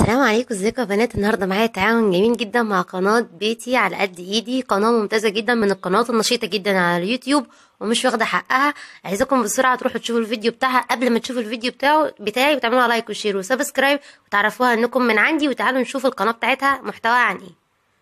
السلام عليكم ازيكم يا بنات النهارده معايا تعاون جميل جدا مع قناه بيتي على قد ايدي قناه ممتازه جدا من القنوات النشيطه جدا على اليوتيوب ومش واخده حقها عايزاكم بسرعه تروحوا تشوفوا الفيديو بتاعها قبل ما تشوفوا الفيديو بتاعه بتاعي وتعملوا لايك وشير وسبسكرايب وتعرفوها انكم من عندي وتعالوا نشوف القناه بتاعتها محتواها عن ايه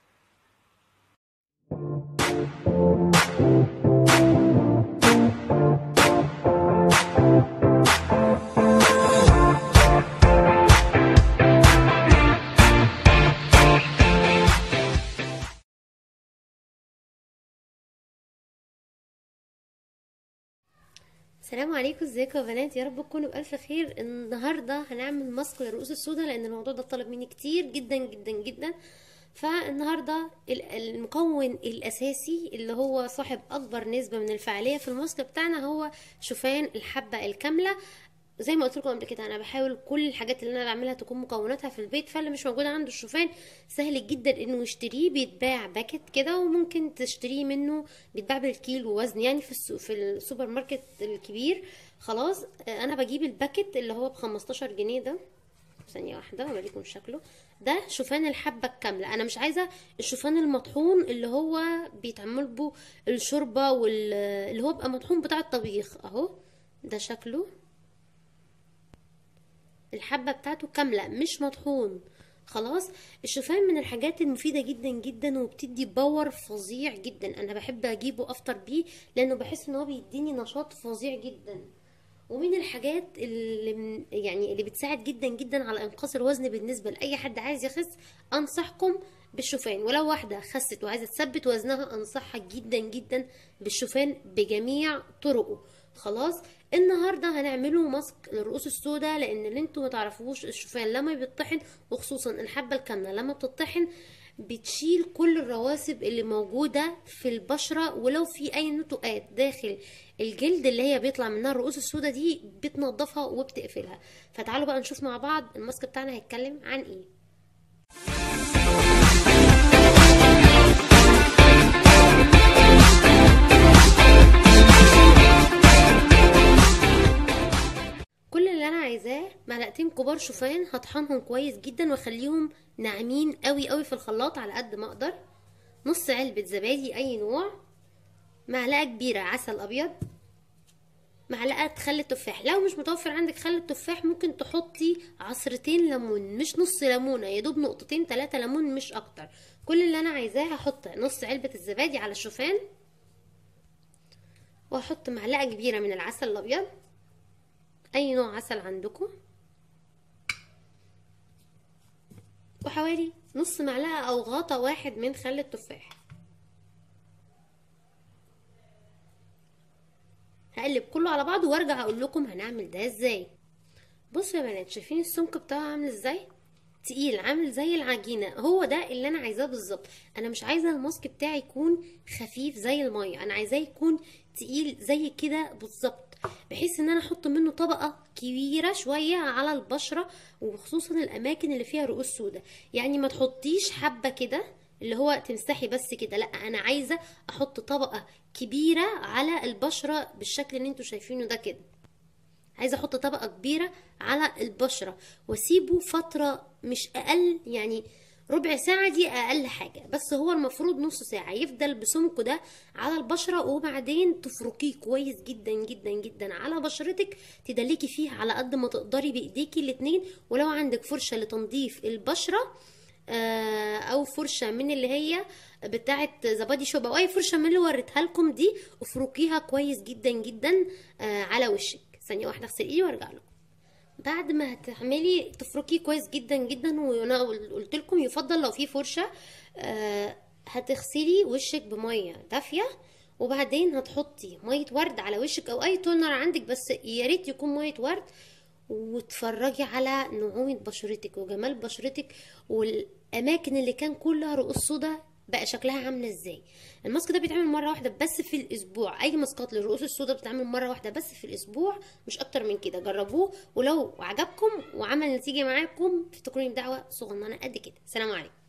السلام عليكم ازيكم يا بنات يا رب تكونوا بألف خير النهارده هنعمل ماسك للرؤوس السوداء لان الموضوع ده طلب مني كتير جدا جدا جدا فالنهارده المكون الاساسي اللي هو صاحب اكبر نسبه من الفعاليه في الماسك بتاعنا هو شوفان الحبه الكامله زي ما قلت لكم قبل كده انا بحاول كل الحاجات اللي انا بعملها تكون مكوناتها في البيت فاللي مش موجود عنده الشوفان سهل جدا انه يشتريه بيتباع باكت كده وممكن تشتريه منه بيتباع بالكيلو وزن يعني في السوق في السوبر ماركت الكبير خلاص انا بجيب الباكت اللي هو ب 15 جنيه ده ثانيه واحده اوريكم شكله ده شوفان الحبه الكامله انا مش عايزه الشوفان المطحون اللي هو بيتعمل به الشوربه واللي هو بقى مطحون بتاع الطبيخ اهو ده شكله الحبة بتاعته كاملة مش مطحون خلاص الشوفان من الحاجات المفيدة جدا جدا وبتدي باور فظيع جدا انا بحب اجيبه افطر بيه لانه بحس ان هو بيديني نشاط فظيع جدا ومن الحاجات اللي يعني اللي بتساعد جدا جدا على انقاص الوزن بالنسبة لاي حد عايز يخس انصحكم بالشوفان ولو واحدة خست وعايزة تثبت وزنها انصحها جدا جدا بالشوفان بجميع طرقه خلاص النهارده هنعمله ماسك للرؤوس السوداء لان اللي انتوا ما تعرفوش الشوفان لما بيتطحن وخصوصا الحبه الكامله لما بتطحن بتشيل كل الرواسب اللي موجوده في البشره ولو في اي نتوءات داخل الجلد اللي هي بيطلع منها الرؤوس السوداء دي بتنضفها وبتقفلها فتعالوا بقى نشوف مع بعض الماسك بتاعنا هيتكلم عن ايه كل اللي انا عايزاه معلقتين كبار شوفان هطحنهم كويس جدا واخليهم ناعمين قوي قوي في الخلاط على قد ما اقدر نص علبة زبادي اي نوع معلقة كبيرة عسل ابيض معلقة خل تفاح لو مش متوفر عندك خل التفاح ممكن تحطي عصرتين ليمون مش نص ليمونة يا دوب نقطتين تلاتة ليمون مش اكتر كل اللي انا عايزاه هحط نص علبة الزبادي على الشوفان واحط معلقة كبيرة من العسل الابيض اي نوع عسل عندكم وحوالي نص معلقه او غطا واحد من خل التفاح هقلب كله على بعضه وارجع اقول لكم هنعمل ده ازاي بصوا يا بنات شايفين السمك بتاعه عامل ازاي تقيل عامل زي العجينه هو ده اللي انا عايزاه بالظبط انا مش عايزه الماسك بتاعي يكون خفيف زي الميه انا عايزاه يكون تقيل زي كده بالظبط بحيث ان انا احط منه طبقه كبيره شويه على البشره وخصوصا الاماكن اللي فيها رؤوس سوداء يعني ما تحطيش حبه كده اللي هو تمسحي بس كده لا انا عايزه احط طبقه كبيره على البشره بالشكل اللي انتوا شايفينه ده كده عايزه احط طبقه كبيره على البشره واسيبه فتره مش اقل يعني ربع ساعة دي أقل حاجة بس هو المفروض نص ساعة يفضل بسمكه ده على البشرة وبعدين تفركيه كويس جدا جدا جدا على بشرتك تدلكي فيه على قد ما تقدري بإيديكي الاتنين ولو عندك فرشة لتنظيف البشرة أو فرشة من اللي هي بتاعة زبادي شوب أو أي فرشة من اللي وريتها لكم دي افركيها كويس جدا جدا على وشك ثانية واحدة اغسل ايدي وارجع لكم بعد ما هتعملي تفركيه كويس جدا جدا وانا قلت لكم يفضل لو في فرشه آه هتغسلي وشك بميه دافيه وبعدين هتحطي ميه ورد على وشك او اي تونر عندك بس يا ريت يكون ميه ورد وتفرجي على نعومه بشرتك وجمال بشرتك والاماكن اللي كان كلها رؤوس سودا بقى شكلها عامله ازاي الماسك ده بيتعمل مره واحده بس في الاسبوع اي ماسكات للرؤوس السوداء بتتعمل مره واحده بس في الاسبوع مش اكتر من كده جربوه ولو عجبكم وعمل نتيجه معاكم افتكروني بدعوه صغننه قد كده سلام عليكم